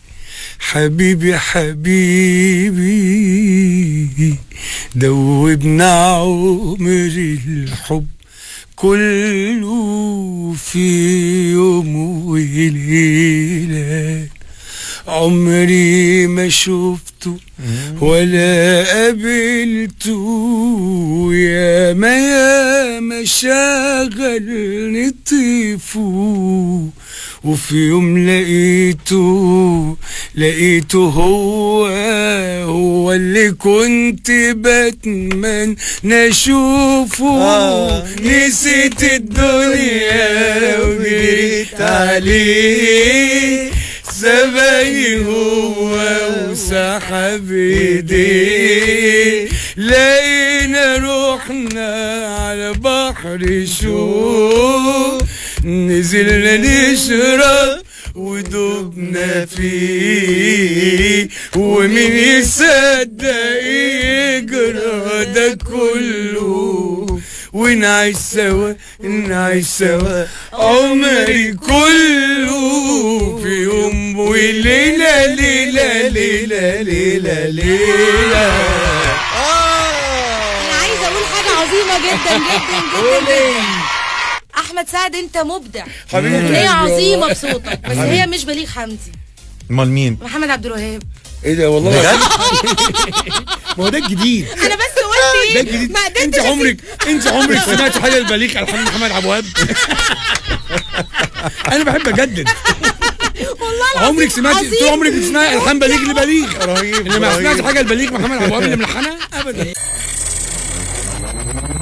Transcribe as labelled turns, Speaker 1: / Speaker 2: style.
Speaker 1: حبيبي حبيبي دوبنا عمر الحب كله في يوم وليلة عمري ما شفته ولا قابلته يا ما يا ما شغل طيفه وفي يوم لقيته لقيته هو هو اللي كنت بتمنى اشوفه
Speaker 2: آه.
Speaker 1: نسيت الدنيا وجريت عليه سبقني هو وسحب ايديه لقينا روحنا على بحر شوق نزلنا نشرب ودوبنا فيه ومين يصدق يجرى ده كله ونعيش سوا نعيش سوا عمري كله في يوم وليلة ليلة ليلة ليلة ليلة
Speaker 3: انا عايزه اقول حاجه عظيمه جدا جدا جدا جدا احمد سعد انت مبدع
Speaker 2: حبيبي
Speaker 3: اغنيه
Speaker 2: قلبي
Speaker 3: عظيمه
Speaker 2: والله.
Speaker 3: بصوتك بس هي مش بليغ حمدي
Speaker 2: امال مين؟
Speaker 3: محمد عبد الوهاب
Speaker 1: ايه ده والله
Speaker 2: بجد؟
Speaker 1: ما هو ده الجديد
Speaker 3: انا بس قلت
Speaker 1: ده
Speaker 3: ايه
Speaker 1: الجديد
Speaker 3: ما قدرتش
Speaker 1: انت عمرك انت عمرك سمعت حاجه البليغ على محمد محمد عبد الوهاب انا بحب اجدد
Speaker 3: والله العظيم
Speaker 1: عمرك سمعت
Speaker 3: عظيم.
Speaker 1: طول عمرك بتسمعي الحان بليغ لبليغ
Speaker 2: رهيب
Speaker 1: انما
Speaker 2: رهيب.
Speaker 1: سمعت حاجه البليغ محمد عبد الوهاب اللي ملحنها ابدا